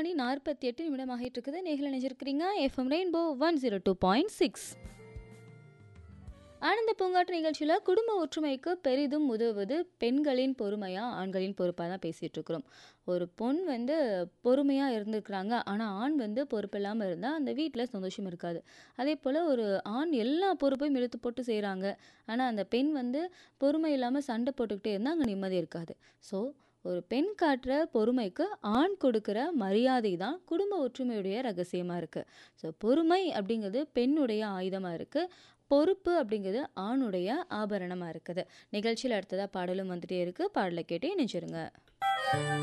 மணி 48 நிமிடம் ஆகிட்டு இருக்குது. நேயர்கள் இணைஞ்சிருக்கிறீங்க. எஃப்எம் ரெயின்போ 102.6 ஆனந்த பூங்காற்று நிகழ்ச்சியில குடும்ப ஒற்றுமைக்கு பெரிதும் உதவுவது பெண்களின் பொறுமையா, ஆண்களின் பொறுப்பா தான் பேசிட்டு இருக்கிறோம். ஒரு பொண் வந்து பொறுமையா இருந்திருக்கிறாங்க. ஆனா, ஆண் வந்து பொறுப்பில்லாம இருந்தா, அந்த வீட்ல சந்தோஷம் இருக்காது. அதேபோல ஒரு ஆண் எல்லா பொறுப்பையும் இழுத்து போட்டு செய்றாங்க. ஆனா, அந்த பெண் வந்து பொறுமை இல்லாம சண்டை போட்டுக்கிட்டே இருந்தா, அங்க நிம்மதி இருக்காது. ஸோ, ஒரு பெண் காட்டுற பொறுமைக்கு ஆண் கொடுக்கிற மரியாதை தான் குடும்ப ஒற்றுமையுடைய ரகசியமா இருக்கு. ஸோ, பொறுமை அப்படிங்கிறது பெண்ணுடைய ஆயுதமா இருக்கு. பொறுப்பு அப்படிங்கிறது ஆணுடைய ஆபரணமா இருக்குது. நிகழ்ச்சியில அடுத்ததா பாடலும் வந்துட்டே இருக்கு. பாடல கேட்டு இணைஞ்சிருங்க.